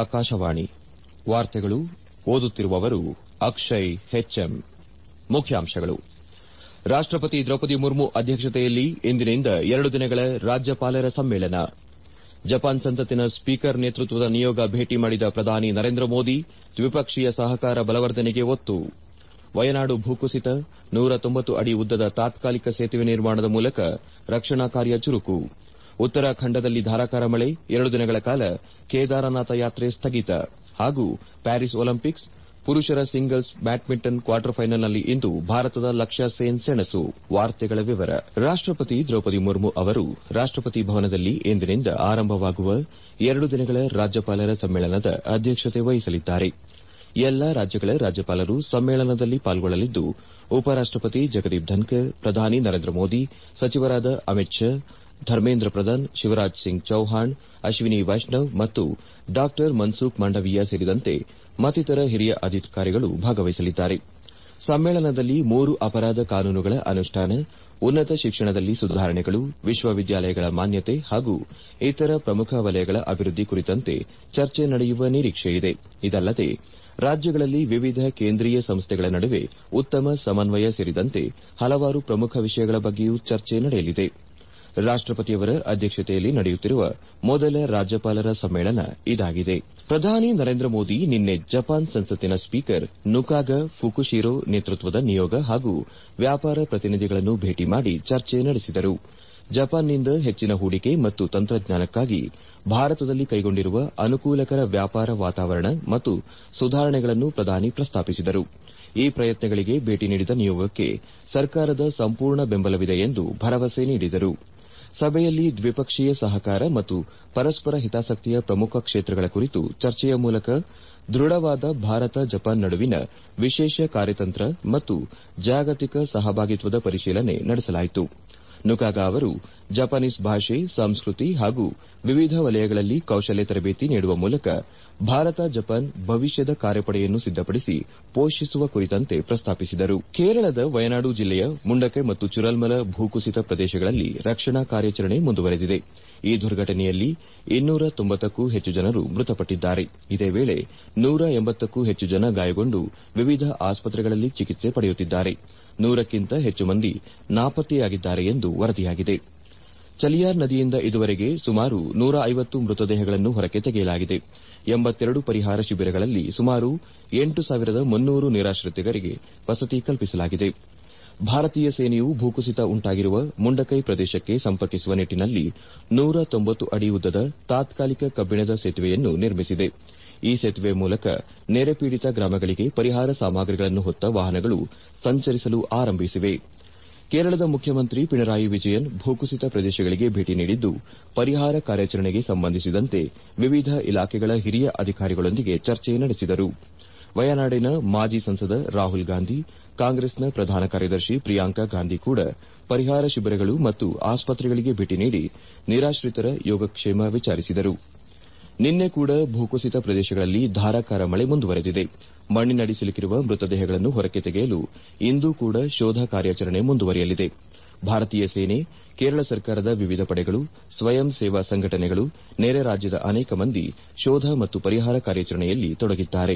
ಆಕಾಶವಾಣಿ ವಾರ್ತೆಗಳು ಓದುತ್ತಿರುವವರು ಅಕ್ಷಯ್ ಹೆಚ್ಎಂ ಮುಖ್ಯಾಂಶಗಳು ರಾಷ್ಟಪತಿ ದ್ರೌಪದಿ ಮುರ್ಮು ಅಧ್ಯಕ್ಷತೆಯಲ್ಲಿ ಇಂದಿನಿಂದ ಎರಡು ದಿನಗಳ ರಾಜ್ಯಪಾಲರ ಸಮ್ಮೇಳನ ಜಪಾನ್ ಸಂಸತ್ತಿನ ಸ್ಪೀಕರ್ ನೇತೃತ್ವದ ನಿಯೋಗ ಭೇಟಿ ಮಾಡಿದ ಪ್ರಧಾನಿ ನರೇಂದ್ರ ಮೋದಿ ದ್ವಿಪಕ್ಷೀಯ ಸಹಕಾರ ಬಲವರ್ಧನೆಗೆ ಒತ್ತು ವಯನಾಡು ಭೂಕುಸಿತ ನೂರ ತೊಂಬತ್ತು ಅಡಿ ಉದ್ದದ ತಾತ್ಕಾಲಿಕ ಸೇತುವೆ ನಿರ್ಮಾಣದ ಮೂಲಕ ರಕ್ಷಣಾ ಕಾರ್ಯ ಚುರುಕು ಉತ್ತರಾಖಂಡದಲ್ಲಿ ಧಾರಾಕಾರ ಮಳೆ ಎರಡು ದಿನಗಳ ಕಾಲ ಕೇದಾರನಾಥ ಯಾತ್ರೆ ಸ್ಥಗಿತ ಹಾಗೂ ಪ್ಯಾರಿಸ್ ಒಲಿಂಪಿಕ್ಸ್ ಪುರುಷರ ಸಿಂಗಲ್ಸ್ ಬ್ಯಾಡ್ಮಿಂಟನ್ ಕ್ವಾರ್ಟರ್ ಫೈನಲ್ನಲ್ಲಿ ಇಂದು ಭಾರತದ ಲಕ್ಷ್ಯ ಸೇನ್ ಸೆಣಸು ವಾರ್ತೆಗಳ ವಿವರ ರಾಷ್ಟಪತಿ ದ್ರೌಪದಿ ಮುರ್ಮು ಅವರು ರಾಷ್ಟಪತಿ ಭವನದಲ್ಲಿ ಇಂದಿನಿಂದ ಆರಂಭವಾಗುವ ಎರಡು ದಿನಗಳ ರಾಜ್ಯಪಾಲರ ಸಮ್ಮೇಳನದ ಅಧ್ಯಕ್ಷತೆ ವಹಿಸಲಿದ್ದಾರೆ ಎಲ್ಲಾ ರಾಜ್ಯಗಳ ರಾಜ್ಯಪಾಲರು ಸಮ್ಮೇಳನದಲ್ಲಿ ಪಾಲ್ಗೊಳ್ಳಲಿದ್ದು ಉಪರಾಷ್ಟಪತಿ ಜಗದೀಪ್ ಧನ್ಕರ್ ಪ್ರಧಾನಿ ನರೇಂದ್ರ ಮೋದಿ ಸಚಿವರಾದ ಅಮಿತ್ ಶಾ ಧರ್ಮೇಂದ್ರ ಪ್ರಧಾನ್ ಶಿವರಾಜ್ ಸಿಂಗ್ ಚೌಹಾಣ್ ಅಶ್ವಿನಿ ವೈಷ್ಣವ್ ಮತ್ತು ಡಾ ಮನ್ಸುಖ್ ಮಾಂಡವೀಯ ಸೇರಿದಂತೆ ಮತ್ತಿತರ ಹಿರಿಯ ಅಧಿಕಾರಿಗಳು ಭಾಗವಹಿಸಲಿದ್ದಾರೆ ಸಮ್ಮೇಳನದಲ್ಲಿ ಮೂರು ಅಪರಾಧ ಕಾನೂನುಗಳ ಅನುಷ್ಠಾನ ಉನ್ನತ ಶಿಕ್ಷಣದಲ್ಲಿ ಸುಧಾರಣೆಗಳು ವಿಶ್ವವಿದ್ಯಾಲಯಗಳ ಮಾನ್ಯತೆ ಹಾಗೂ ಇತರ ಪ್ರಮುಖ ವಲಯಗಳ ಅಭಿವೃದ್ಧಿ ಕುರಿತಂತೆ ಚರ್ಚೆ ನಡೆಯುವ ನಿರೀಕ್ಷೆಯಿದೆ ಇದಲ್ಲದೆ ರಾಜ್ಯಗಳಲ್ಲಿ ವಿವಿಧ ಕೇಂದ್ರೀಯ ಸಂಸ್ಥೆಗಳ ನಡುವೆ ಉತ್ತಮ ಸಮನ್ವಯ ಸೇರಿದಂತೆ ಹಲವಾರು ಪ್ರಮುಖ ವಿಷಯಗಳ ಬಗ್ಗೆಯೂ ಚರ್ಚೆ ನಡೆಯಲಿದೆ ರಾಷ್ಟಪತಿಯವರ ಅಧ್ಯಕ್ಷತೆಯಲ್ಲಿ ನಡೆಯುತ್ತಿರುವ ಮೊದಲ ರಾಜ್ಯಪಾಲರ ಸಮ್ಮೇಳನ ಇದಾಗಿದೆ ಪ್ರಧಾನಿ ನರೇಂದ್ರ ಮೋದಿ ನಿನ್ನೆ ಜಪಾನ್ ಸಂಸತ್ತಿನ ಸ್ಪೀಕರ್ ನುಕಾಗ ಫುಕುಶಿರೋ ನೇತೃತ್ವದ ನಿಯೋಗ ಹಾಗೂ ವ್ಯಾಪಾರ ಪ್ರತಿನಿಧಿಗಳನ್ನು ಭೇಟಿ ಮಾಡಿ ಚರ್ಚೆ ನಡೆಸಿದರು ಜಪಾನ್ನಿಂದ ಹೆಚ್ಚಿನ ಹೂಡಿಕೆ ಮತ್ತು ತಂತ್ರಜ್ಞಾನಕ್ಕಾಗಿ ಭಾರತದಲ್ಲಿ ಕೈಗೊಂಡಿರುವ ಅನುಕೂಲಕರ ವ್ಯಾಪಾರ ವಾತಾವರಣ ಮತ್ತು ಸುಧಾರಣೆಗಳನ್ನು ಪ್ರಧಾನಿ ಪ್ರಸ್ತಾಪಿಸಿದರು ಈ ಪ್ರಯತ್ನಗಳಿಗೆ ಭೇಟಿ ನೀಡಿದ ನಿಯೋಗಕ್ಕೆ ಸರ್ಕಾರದ ಸಂಪೂರ್ಣ ಬೆಂಬಲವಿದೆ ಎಂದು ಭರವಸೆ ನೀಡಿದರು ಸಭೆಯಲ್ಲಿ ದ್ವಿಪಕ್ಷೀಯ ಸಹಕಾರ ಮತ್ತು ಪರಸ್ಪರ ಹಿತಾಸಕ್ತಿಯ ಪ್ರಮುಖ ಕ್ಷೇತ್ರಗಳ ಕುರಿತು ಚರ್ಚೆಯ ಮೂಲಕ ದೃಢವಾದ ಭಾರತ ಜಪಾನ್ ನಡುವಿನ ವಿಶೇಷ ಕಾರ್ಯತಂತ್ರ ಮತ್ತು ಜಾಗತಿಕ ಸಹಭಾಗಿತ್ವದ ಪರಿಶೀಲನೆ ನಡೆಸಲಾಯಿತು ನುಕಾಗ ಅವರು ಜಪಾನೀಸ್ ಭಾಷೆ ಸಂಸ್ಕೃತಿ ಹಾಗೂ ವಿವಿಧ ವಲಯಗಳಲ್ಲಿ ಕೌಶಲ್ಯ ತರಬೇತಿ ನೀಡುವ ಮೂಲಕ ಭಾರತ ಜಪಾನ್ ಭವಿಷ್ಯದ ಕಾರ್ಯಪಡೆಯನ್ನು ಸಿದ್ದಪಡಿಸಿ ಪೋಷಿಸುವ ಕುರಿತಂತೆ ಪ್ರಸ್ತಾಪಿಸಿದರು ಕೇರಳದ ವಯನಾಡು ಜಿಲ್ಲೆಯ ಮುಂಡಕೆ ಮತ್ತು ಚುರಲ್ಮಲ ಭೂಕುಸಿತ ಪ್ರದೇಶಗಳಲ್ಲಿ ರಕ್ಷಣಾ ಕಾರ್ಯಾಚರಣೆ ಮುಂದುವರೆದಿದೆ ಈ ದುರ್ಘಟನೆಯಲ್ಲಿ ಇನ್ನೂರ ತೊಂಬತ್ತಕ್ಕೂ ಹೆಚ್ಚು ಜನರು ಮೃತಪಟ್ಟಿದ್ದಾರೆ ಇದೇ ವೇಳೆ ನೂರ ಎಂಬತ್ತಕ್ಕೂ ಹೆಚ್ಚು ಜನ ಗಾಯಗೊಂಡು ವಿವಿಧ ಆಸ್ಪತ್ರೆಗಳಲ್ಲಿ ಚಿಕಿತ್ಸೆ ಪಡೆಯುತ್ತಿದ್ದಾರೆ ನೂರಕ್ಕಿಂತ ಹೆಚ್ಚು ಮಂದಿ ನಾಪತ್ತೆಯಾಗಿದ್ದಾರೆ ಎಂದು ವರದಿಯಾಗಿದೆ ಚಲಿಯಾರ್ ನದಿಯಿಂದ ಇದುವರೆಗೆ ಸುಮಾರು ನೂರ ಐವತ್ತು ಮೃತದೇಹಗಳನ್ನು ಹೊರಕ್ಕೆ ತೆಗೆಯಲಾಗಿದೆ ಎಂಬತ್ತೆರಡು ಪರಿಹಾರ ಶಿಬಿರಗಳಲ್ಲಿ ಸುಮಾರು ಎಂಟು ಸಾವಿರದ ಮುನ್ನೂರು ನಿರಾಶ್ರಿತರಿಗೆ ವಸತಿ ಕಲ್ಪಿಸಲಾಗಿದೆ ಭಾರತೀಯ ಸೇನೆಯು ಭೂಕುಸಿತ ಉಂಟಾಗಿರುವ ಮುಂಡಕೈ ಪ್ರದೇಶಕ್ಕೆ ಸಂಪರ್ಕಿಸುವ ನಿಟ್ಟಿನಲ್ಲಿ ನೂರ ತೊಂಬತ್ತು ಅಡಿ ಉದ್ದದ ತಾತ್ಕಾಲಿಕ ಕಬ್ಬಿಣದ ಸೇತುವೆಯನ್ನು ನಿರ್ಮಿಸಿದೆ ಈ ಸೇತುವೆ ಮೂಲಕ ನೆರೆ ಪೀಡಿತ ಗ್ರಾಮಗಳಿಗೆ ಪರಿಹಾರ ಸಾಮಗ್ರಿಗಳನ್ನು ಹೊತ್ತ ವಾಹನಗಳು ಸಂಚರಿಸಲು ಆರಂಭಿಸಿವೆ ಕೇರಳದ ಮುಖ್ಯಮಂತ್ರಿ ಪಿಣರಾಯಿ ವಿಜಯನ್ ಭೂಕುಸಿತ ಪ್ರದೇಶಗಳಿಗೆ ಭೇಟಿ ನೀಡಿದ್ದು ಪರಿಹಾರ ಕಾರ್ಯಾಚರಣೆಗೆ ಸಂಬಂಧಿಸಿದಂತೆ ವಿವಿಧ ಇಲಾಖೆಗಳ ಹಿರಿಯ ಅಧಿಕಾರಿಗಳೊಂದಿಗೆ ಚರ್ಚೆ ನಡೆಸಿದರು ವಯನಾಡಿನ ಮಾಜಿ ಸಂಸದ ರಾಹುಲ್ ಗಾಂಧಿ ಕಾಂಗ್ರೆಸ್ನ ಪ್ರಧಾನ ಕಾರ್ಯದರ್ಶಿ ಪ್ರಿಯಾಂಕಾ ಗಾಂಧಿ ಕೂಡ ಪರಿಹಾರ ಶಿಬಿರಗಳು ಮತ್ತು ಆಸ್ಪತ್ರೆಗಳಿಗೆ ಭೇಟಿ ನೀಡಿ ನಿರಾಶ್ರಿತರ ಯೋಗಕ್ಷೇಮ ವಿಚಾರಿಸಿದರು ನಿನ್ನೆ ಕೂಡ ಭೂಕುಸಿತ ಪ್ರದೇಶಗಳಲ್ಲಿ ಧಾರಾಕಾರ ಮಳೆ ಮುಂದುವರೆದಿದೆ ಮಣ್ಣಿನಡಿ ಸಿಲುಕಿರುವ ಮೃತದೇಹಗಳನ್ನು ಹೊರಕ್ಕೆ ತೆಗೆಯಲು ಇಂದೂ ಕೂಡ ಶೋಧ ಕಾರ್ಯಾಚರಣೆ ಮುಂದುವರಿಯಲಿದೆ ಭಾರತೀಯ ಸೇನೆ ಕೇರಳ ಸರ್ಕಾರದ ವಿವಿಧ ಪಡೆಗಳು ಸ್ವಯಂ ಸೇವಾ ಸಂಘಟನೆಗಳು ನೆರೆ ರಾಜ್ಯದ ಅನೇಕ ಮಂದಿ ಶೋಧ ಮತ್ತು ಪರಿಹಾರ ಕಾರ್ಯಾಚರಣೆಯಲ್ಲಿ ತೊಡಗಿದ್ದಾರೆ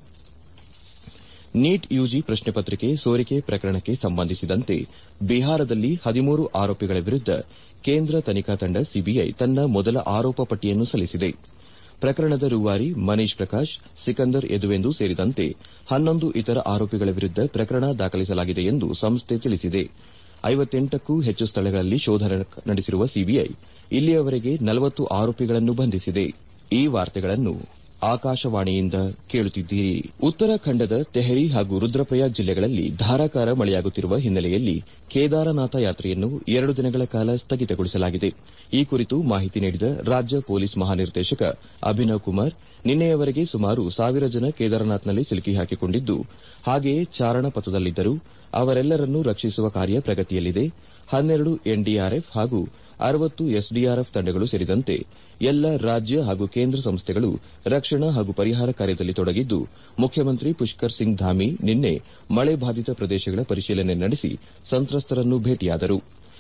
ನೀಟ್ ಯುಜಿ ಪ್ರಶ್ನೆ ಪತ್ರಿಕೆ ಸೋರಿಕೆ ಪ್ರಕರಣಕ್ಕೆ ಸಂಬಂಧಿಸಿದಂತೆ ಬಿಹಾರದಲ್ಲಿ ಹದಿಮೂರು ಆರೋಪಿಗಳ ವಿರುದ್ದ ಕೇಂದ್ರ ತನಿಖಾ ತಂಡ ಸಿಬಿಐ ತನ್ನ ಮೊದಲ ಆರೋಪ ಪಟ್ಟಿಯನ್ನು ಸಲ್ಲಿಸಿದೆ ಪ್ರಕರಣದ ರೂವಾರಿ ಮನೀಶ್ ಪ್ರಕಾಶ್ ಸಿಕಂದರ್ ಯದುವೆಂದು ಸೇರಿದಂತೆ ಹನ್ನೊಂದು ಇತರ ಆರೋಪಿಗಳ ವಿರುದ್ದ ಪ್ರಕರಣ ದಾಖಲಿಸಲಾಗಿದೆ ಎಂದು ಸಂಸ್ಥೆ ತಿಳಿಸಿದೆ ಐವತ್ತೆಂಟಕ್ಕೂ ಹೆಚ್ಚು ಸ್ಥಳಗಳಲ್ಲಿ ಶೋಧ ನಡೆಸಿರುವ ಸಿಬಿಐ ಇಲ್ಲಿಯವರೆಗೆ ನಲವತ್ತು ಆರೋಪಿಗಳನ್ನು ಬಂಧಿಸಿದೆ ಈ ವಾರ್ತೆಗಳನ್ನು ಆಕಾಶವಾಣಿಯಿಂದ ಕೇಳುತ್ತಿದ್ದೀರಿ ಉತ್ತರಾಖಂಡದ ತೆಹರಿ ಹಾಗೂ ರುದ್ರಪ್ರಯಾಗ್ ಜಿಲ್ಲೆಗಳಲ್ಲಿ ಧಾರಾಕಾರ ಮಳೆಯಾಗುತ್ತಿರುವ ಹಿನ್ನೆಲೆಯಲ್ಲಿ ಕೇದಾರನಾಥ ಯಾತ್ರೆಯನ್ನು ಎರಡು ದಿನಗಳ ಕಾಲ ಸ್ಥಗಿತಗೊಳಿಸಲಾಗಿದೆ ಈ ಕುರಿತು ಮಾಹಿತಿ ನೀಡಿದ ರಾಜ್ಯ ಪೊಲೀಸ್ ಮಹಾನಿರ್ದೇಶಕ ಅಭಿನವ್ ಕುಮಾರ್ ನಿನ್ನೆಯವರೆಗೆ ಸುಮಾರು ಸಾವಿರ ಜನ ಕೇದಾರನಾಥ್ನಲ್ಲಿ ಸಿಲುಕಿ ಹಾಕಿಕೊಂಡಿದ್ದು ಹಾಗೆಯೇ ಚಾರಣ ಪಥದಲ್ಲಿದ್ದರು ಅವರೆಲ್ಲರನ್ನೂ ರಕ್ಷಿಸುವ ಕಾರ್ಯ ಪ್ರಗತಿಯಲ್ಲಿದೆ ಹನ್ನೆರಡು ಎನ್ಡಿಆರ್ಎಫ್ ಹಾಗೂ ಅರವತ್ತು ಎಸ್ಡಿಆರ್ಎಫ್ ತಂಡಗಳು ಸೇರಿದಂತೆ ಎಲ್ಲ ರಾಜ್ಯ ಹಾಗೂ ಕೇಂದ್ರ ಸಂಸ್ಥೆಗಳು ರಕ್ಷಣಾ ಹಾಗೂ ಪರಿಹಾರ ಕಾರ್ಯದಲ್ಲಿ ತೊಡಗಿದ್ದು ಮುಖ್ಯಮಂತ್ರಿ ಪುಷ್ಕರ್ ಸಿಂಗ್ ಧಾಮಿ ನಿನ್ನೆ ಮಳೆ ಬಾಧಿತ ಪ್ರದೇಶಗಳ ಪರಿಶೀಲನೆ ನಡೆಸಿ ಸಂತ್ರಸ್ತರನ್ನು ಭೇಟಿಯಾದರು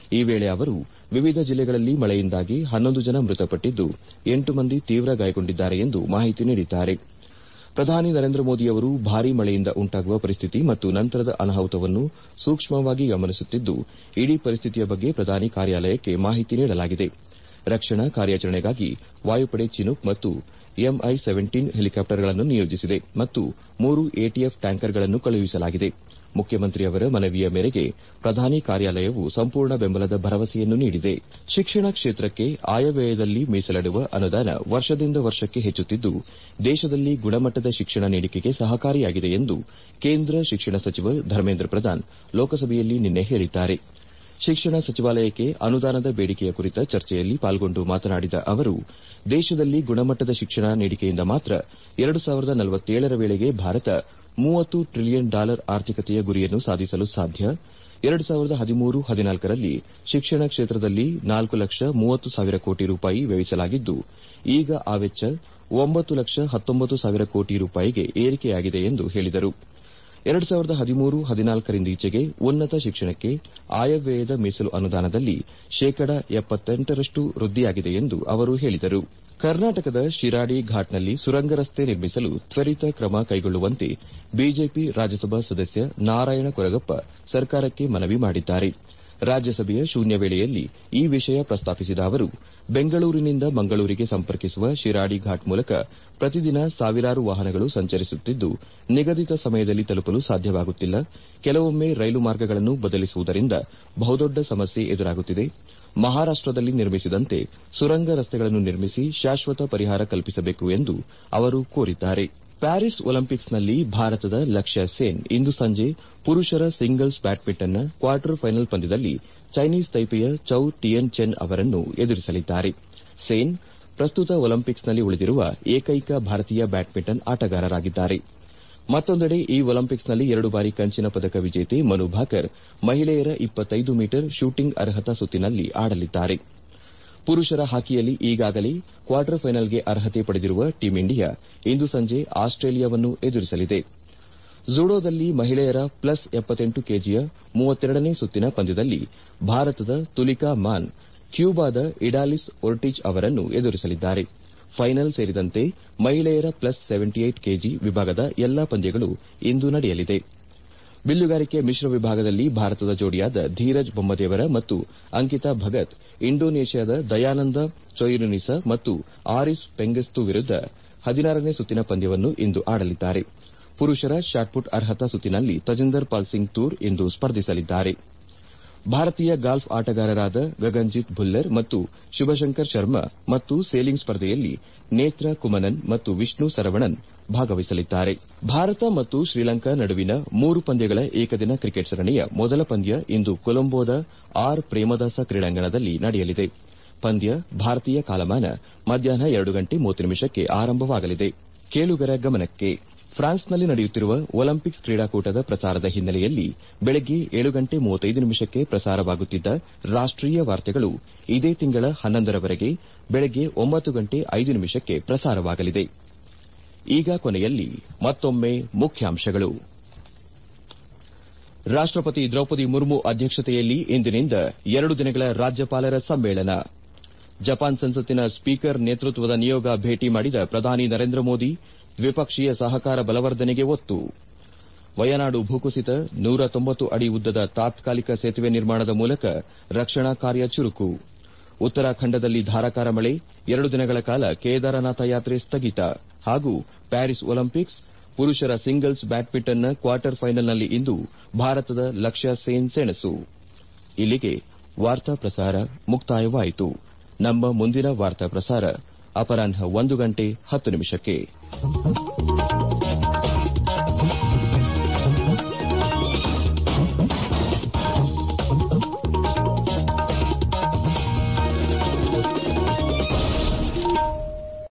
ಈ ವೇಳೆ ಅವರು ವಿವಿಧ ಜಿಲ್ಲೆಗಳಲ್ಲಿ ಮಳೆಯಿಂದಾಗಿ ಹನ್ನೊಂದು ಜನ ಮೃತಪಟ್ಟಿದ್ದು ಎಂಟು ಮಂದಿ ತೀವ್ರ ಗಾಯಗೊಂಡಿದ್ದಾರೆ ಎಂದು ಮಾಹಿತಿ ನೀಡಿದ್ದಾರೆ ಪ್ರಧಾನಿ ನರೇಂದ್ರ ಮೋದಿಯವರು ಭಾರೀ ಮಳೆಯಿಂದ ಉಂಟಾಗುವ ಪರಿಸ್ಥಿತಿ ಮತ್ತು ನಂತರದ ಅನಾಹುತವನ್ನು ಸೂಕ್ಷ್ಮವಾಗಿ ಗಮನಿಸುತ್ತಿದ್ದು ಇಡೀ ಪರಿಸ್ಥಿತಿಯ ಬಗ್ಗೆ ಪ್ರಧಾನಿ ಕಾರ್ಯಾಲಯಕ್ಕೆ ಮಾಹಿತಿ ನೀಡಲಾಗಿದೆ ರಕ್ಷಣಾ ಕಾರ್ಯಾಚರಣೆಗಾಗಿ ವಾಯುಪಡೆ ಚಿನೂಕ್ ಮತ್ತು ಎಂಐ ಸೆವೆಂಟೀನ್ ಹೆಲಿಕಾಪ್ಟರ್ಗಳನ್ನು ನಿಯೋಜಿಸಿದೆ ಮತ್ತು ಮೂರು ಎಟಿಎಫ್ ಟ್ಯಾಂಕರ್ಗಳನ್ನು ಕಳುಹಿಸಲಾಗಿದೆ ಮುಖ್ಯಮಂತ್ರಿಯವರ ಮನವಿಯ ಮೇರೆಗೆ ಪ್ರಧಾನಿ ಕಾರ್ಯಾಲಯವು ಸಂಪೂರ್ಣ ಬೆಂಬಲದ ಭರವಸೆಯನ್ನು ನೀಡಿದೆ ಶಿಕ್ಷಣ ಕ್ಷೇತ್ರಕ್ಕೆ ಆಯವ್ಯಯದಲ್ಲಿ ಮೀಸಲಿಡುವ ಅನುದಾನ ವರ್ಷದಿಂದ ವರ್ಷಕ್ಕೆ ಹೆಚ್ಚುತ್ತಿದ್ದು ದೇಶದಲ್ಲಿ ಗುಣಮಟ್ಟದ ಶಿಕ್ಷಣ ನೀಡಿಕೆಗೆ ಸಹಕಾರಿಯಾಗಿದೆ ಎಂದು ಕೇಂದ್ರ ಶಿಕ್ಷಣ ಸಚಿವ ಧರ್ಮೇಂದ್ರ ಪ್ರಧಾನ್ ಲೋಕಸಭೆಯಲ್ಲಿ ನಿನ್ನೆ ಹೇಳಿದ್ದಾರೆ ಶಿಕ್ಷಣ ಸಚಿವಾಲಯಕ್ಕೆ ಅನುದಾನದ ಬೇಡಿಕೆಯ ಕುರಿತ ಚರ್ಚೆಯಲ್ಲಿ ಪಾಲ್ಗೊಂಡು ಮಾತನಾಡಿದ ಅವರು ದೇಶದಲ್ಲಿ ಗುಣಮಟ್ಟದ ಶಿಕ್ಷಣ ನೀಡಿಕೆಯಿಂದ ಮಾತ್ರ ಎರಡು ಸಾವಿರದ ನಲವತ್ತೇಳರ ವೇಳೆಗೆ ಭಾರತ ಮೂವತ್ತು ಟ್ರಿಲಿಯನ್ ಡಾಲರ್ ಆರ್ಥಿಕತೆಯ ಗುರಿಯನ್ನು ಸಾಧಿಸಲು ಸಾಧ್ಯ ಎರಡು ಸಾವಿರದ ಹದಿಮೂರು ಹದಿನಾಲ್ಕರಲ್ಲಿ ಶಿಕ್ಷಣ ಕ್ಷೇತ್ರದಲ್ಲಿ ನಾಲ್ಕು ಲಕ್ಷ ಮೂವತ್ತು ಸಾವಿರ ಕೋಟಿ ರೂಪಾಯಿ ವ್ಯಯಿಸಲಾಗಿದ್ದು ಈಗ ಆ ವೆಚ್ಚ ಒಂಬತ್ತು ಲಕ್ಷ ಹತ್ತೊಂಬತ್ತು ಸಾವಿರ ಕೋಟಿ ರೂಪಾಯಿಗೆ ಏರಿಕೆಯಾಗಿದೆ ಎಂದು ಹೇಳಿದರು ಎರಡು ಸಾವಿರದ ಹದಿಮೂರು ಹದಿನಾಲ್ಕರಿಂದೀಚೆಗೆ ಉನ್ನತ ಶಿಕ್ಷಣಕ್ಕೆ ಆಯವ್ಯಯದ ಮೀಸಲು ಅನುದಾನದಲ್ಲಿ ಶೇಕಡ ಎಪ್ಪತ್ತೆಂಟರಷ್ಟು ವೃದ್ದಿಯಾಗಿದೆ ಎಂದು ಅವರು ಹೇಳಿದರು ಕರ್ನಾಟಕದ ಶಿರಾಡಿ ಘಾಟ್ನಲ್ಲಿ ಸುರಂಗ ರಸ್ತೆ ನಿರ್ಮಿಸಲು ತ್ವರಿತ ಕ್ರಮ ಕೈಗೊಳ್ಳುವಂತೆ ಬಿಜೆಪಿ ರಾಜ್ಯಸಭಾ ಸದಸ್ಯ ನಾರಾಯಣ ಕೊರಗಪ್ಪ ಸರ್ಕಾರಕ್ಕೆ ಮನವಿ ಮಾಡಿದ್ದಾರೆ ರಾಜ್ಯಸಭೆಯ ಶೂನ್ಯ ವೇಳೆಯಲ್ಲಿ ಈ ವಿಷಯ ಪ್ರಸ್ತಾಪಿಸಿದ ಅವರು ಬೆಂಗಳೂರಿನಿಂದ ಮಂಗಳೂರಿಗೆ ಸಂಪರ್ಕಿಸುವ ಶಿರಾಡಿ ಘಾಟ್ ಮೂಲಕ ಪ್ರತಿದಿನ ಸಾವಿರಾರು ವಾಹನಗಳು ಸಂಚರಿಸುತ್ತಿದ್ದು ನಿಗದಿತ ಸಮಯದಲ್ಲಿ ತಲುಪಲು ಸಾಧ್ಯವಾಗುತ್ತಿಲ್ಲ ಕೆಲವೊಮ್ಮೆ ರೈಲು ಮಾರ್ಗಗಳನ್ನು ಬದಲಿಸುವುದರಿಂದ ಬಹುದೊಡ್ಡ ಸಮಸ್ಯೆ ಎದುರಾಗುತ್ತಿದೆ ಮಹಾರಾಷ್ಟದಲ್ಲಿ ನಿರ್ಮಿಸಿದಂತೆ ಸುರಂಗ ರಸ್ತೆಗಳನ್ನು ನಿರ್ಮಿಸಿ ಶಾಶ್ವತ ಪರಿಹಾರ ಕಲ್ಪಿಸಬೇಕು ಎಂದು ಅವರು ಕೋರಿದ್ದಾರೆ ಪ್ಯಾರಿಸ್ ಒಲಿಂಪಿಕ್ಸ್ನಲ್ಲಿ ಭಾರತದ ಲಕ್ಷ್ಯ ಸೇನ್ ಇಂದು ಸಂಜೆ ಪುರುಷರ ಸಿಂಗಲ್ಸ್ ಬ್ಯಾಡ್ಮಿಂಟನ್ನ ಕ್ವಾರ್ಟರ್ ಫೈನಲ್ ಪಂದ್ಯದಲ್ಲಿ ಚೈನೀಸ್ ತೈಪೆಯ ಚೌ ಟಿಯನ್ ಚೆನ್ ಅವರನ್ನು ಎದುರಿಸಲಿದ್ದಾರೆ ಸೇನ್ ಪ್ರಸ್ತುತ ಒಲಿಂಪಿಕ್ಸ್ನಲ್ಲಿ ಉಳಿದಿರುವ ಏಕೈಕ ಭಾರತೀಯ ಬ್ಯಾಡ್ಮಿಂಟನ್ ಆಟಗಾರರಾಗಿದ್ದಾರೆ ಮತ್ತೊಂದೆಡೆ ಈ ಒಲಿಂಪಿಕ್ಸ್ನಲ್ಲಿ ಎರಡು ಬಾರಿ ಕಂಚಿನ ಪದಕ ವಿಜೇತೆ ಮನು ಭಾಕರ್ ಮಹಿಳೆಯರ ಇಪ್ಪತ್ತೈದು ಮೀಟರ್ ಶೂಟಿಂಗ್ ಅರ್ಹತಾ ಸುತ್ತಿನಲ್ಲಿ ಆಡಲಿದ್ದಾರೆ ಪುರುಷರ ಹಾಕಿಯಲ್ಲಿ ಈಗಾಗಲೇ ಕ್ವಾರ್ಟರ್ ಫೈನಲ್ಗೆ ಅರ್ಹತೆ ಪಡೆದಿರುವ ಟೀಂ ಇಂಡಿಯಾ ಇಂದು ಸಂಜೆ ಆಸ್ಟ್ರೇಲಿಯಾವನ್ನು ಎದುರಿಸಲಿದೆ ಜೂಡೋದಲ್ಲಿ ಮಹಿಳೆಯರ ಪ್ಲಸ್ ಎಪ್ಪತ್ತೆಂಟು ಕೆಜಿಯ ಮೂವತ್ತೆರಡನೇ ಸುತ್ತಿನ ಪಂದ್ಯದಲ್ಲಿ ಭಾರತದ ತುಲಿಕಾ ಮಾನ್ ಕ್ಯೂಬಾದ ಇಡಾಲಿಸ್ ಒರ್ಟಿಜ್ ಅವರನ್ನು ಎದುರಿಸಲಿದ್ದಾರೆ ಫೈನಲ್ ಸೇರಿದಂತೆ ಮಹಿಳೆಯರ ಪ್ಲಸ್ ಸೆವೆಂಟಿಏಟ್ ಕೆಜಿ ವಿಭಾಗದ ಎಲ್ಲಾ ಪಂದ್ಯಗಳು ಇಂದು ನಡೆಯಲಿದೆ ಬಿಲ್ಲುಗಾರಿಕೆ ಮಿಶ್ರ ವಿಭಾಗದಲ್ಲಿ ಭಾರತದ ಜೋಡಿಯಾದ ಧೀರಜ್ ಬೊಮ್ಮದೇವರ ಮತ್ತು ಅಂಕಿತಾ ಭಗತ್ ಇಂಡೋನೇಷ್ಯಾದ ದಯಾನಂದ ಚೊಯಿರುನಿಸಾ ಮತ್ತು ಆರಿಫ್ ಪೆಂಗೆಸ್ತು ವಿರುದ್ದ ಹದಿನಾರನೇ ಸುತ್ತಿನ ಪಂದ್ಯವನ್ನು ಇಂದು ಆಡಲಿದ್ದಾರೆ ಪುರುಷರ ಶಾಟ್ಪುಟ್ ಅರ್ಹತಾ ಸುತ್ತಿನಲ್ಲಿ ತಜಿಂದರ್ ಪಾಲ್ ಸಿಂಗ್ ತೂರ್ ಇಂದು ಸ್ಪರ್ಧಿಸಲಿದ್ದಾರೆ ಭಾರತೀಯ ಗಾಲ್ಫ್ ಆಟಗಾರರಾದ ಗಗನ್ಜಿತ್ ಭುಲ್ಲರ್ ಮತ್ತು ಶಿವಶಂಕರ್ ಶರ್ಮಾ ಮತ್ತು ಸೇಲಿಂಗ್ ಸ್ಪರ್ಧೆಯಲ್ಲಿ ನೇತ್ರ ಕುಮನನ್ ಮತ್ತು ವಿಷ್ಣು ಸರವಣನ್ ಭಾಗವಹಿಸಲಿದ್ದಾರೆ ಭಾರತ ಮತ್ತು ಶ್ರೀಲಂಕಾ ನಡುವಿನ ಮೂರು ಪಂದ್ಯಗಳ ಏಕದಿನ ಕ್ರಿಕೆಟ್ ಸರಣಿಯ ಮೊದಲ ಪಂದ್ಯ ಇಂದು ಕೊಲಂಬೋದ ಆರ್ ಪ್ರೇಮದಾಸ ಕ್ರೀಡಾಂಗಣದಲ್ಲಿ ನಡೆಯಲಿದೆ ಪಂದ್ಯ ಭಾರತೀಯ ಕಾಲಮಾನ ಮಧ್ಯಾಹ್ನ ಎರಡು ಗಂಟೆ ಮೂವತ್ತು ನಿಮಿಷಕ್ಕೆ ಆರಂಭವಾಗಲಿದೆ ಕೇಳುಗರ ಗಮನಕ್ಕೆ ಫ್ರಾನ್ಸ್ನಲ್ಲಿ ನಡೆಯುತ್ತಿರುವ ಒಲಿಂಪಿಕ್ಸ್ ಕ್ರೀಡಾಕೂಟದ ಪ್ರಸಾರದ ಹಿನ್ನೆಲೆಯಲ್ಲಿ ಬೆಳಗ್ಗೆ ಏಳು ಗಂಟೆ ಮೂವತ್ತೈದು ನಿಮಿಷಕ್ಕೆ ಪ್ರಸಾರವಾಗುತ್ತಿದ್ದ ರಾಷ್ಟೀಯ ವಾರ್ತೆಗಳು ಇದೇ ತಿಂಗಳ ಹನ್ನೊಂದರವರೆಗೆ ಬೆಳಗ್ಗೆ ಒಂಬತ್ತು ಗಂಟೆ ಐದು ನಿಮಿಷಕ್ಕೆ ಪ್ರಸಾರವಾಗಲಿದೆ ಈಗ ಕೊನೆಯಲ್ಲಿ ಮತ್ತೊಮ್ಮೆ ಮುಖ್ಯಾಂಶಗಳು ರಾಷ್ಟಪತಿ ದ್ರೌಪದಿ ಮುರ್ಮು ಅಧ್ಯಕ್ಷತೆಯಲ್ಲಿ ಇಂದಿನಿಂದ ಎರಡು ದಿನಗಳ ರಾಜ್ಯಪಾಲರ ಸಮ್ಮೇಳನ ಜಪಾನ್ ಸಂಸತ್ತಿನ ಸ್ಪೀಕರ್ ನೇತೃತ್ವದ ನಿಯೋಗ ಭೇಟಿ ಮಾಡಿದ ಪ್ರಧಾನಿ ನರೇಂದ್ರ ಮೋದಿ ದ್ವಿಪಕ್ಷೀಯ ಸಹಕಾರ ಬಲವರ್ಧನೆಗೆ ಒತ್ತು ವಯನಾಡು ಭೂಕುಸಿತ ನೂರ ತೊಂಬತ್ತು ಅಡಿ ಉದ್ದದ ತಾತ್ಕಾಲಿಕ ಸೇತುವೆ ನಿರ್ಮಾಣದ ಮೂಲಕ ರಕ್ಷಣಾ ಕಾರ್ಯ ಚುರುಕು ಉತ್ತರಾಖಂಡದಲ್ಲಿ ಧಾರಾಕಾರ ಮಳೆ ಎರಡು ದಿನಗಳ ಕಾಲ ಕೇದಾರನಾಥ ಯಾತ್ರೆ ಸ್ಥಗಿತ ಹಾಗೂ ಪ್ಯಾರಿಸ್ ಒಲಿಂಪಿಕ್ಸ್ ಪುರುಷರ ಸಿಂಗಲ್ಸ್ ಬ್ಯಾಡ್ಮಿಂಟನ್ನ ಕ್ವಾರ್ಟರ್ ಫೈನಲ್ನಲ್ಲಿ ಇಂದು ಭಾರತದ ಲಕ್ಷ್ಯ ಸೇನ್ ಸೆಣಸು ಇಲ್ಲಿಗೆ ವಾರ್ತಾ ಪ್ರಸಾರ ಮುಕ್ತಾಯವಾಯಿತು ನಮ್ಮ ಮುಂದಿನ ವಾರ್ತಾ ಪ್ರಸಾರ ಅಪರಾಹ್ನ ಒಂದು ಗಂಟೆ ಹತ್ತು ನಿಮಿಷಕ್ಕೆ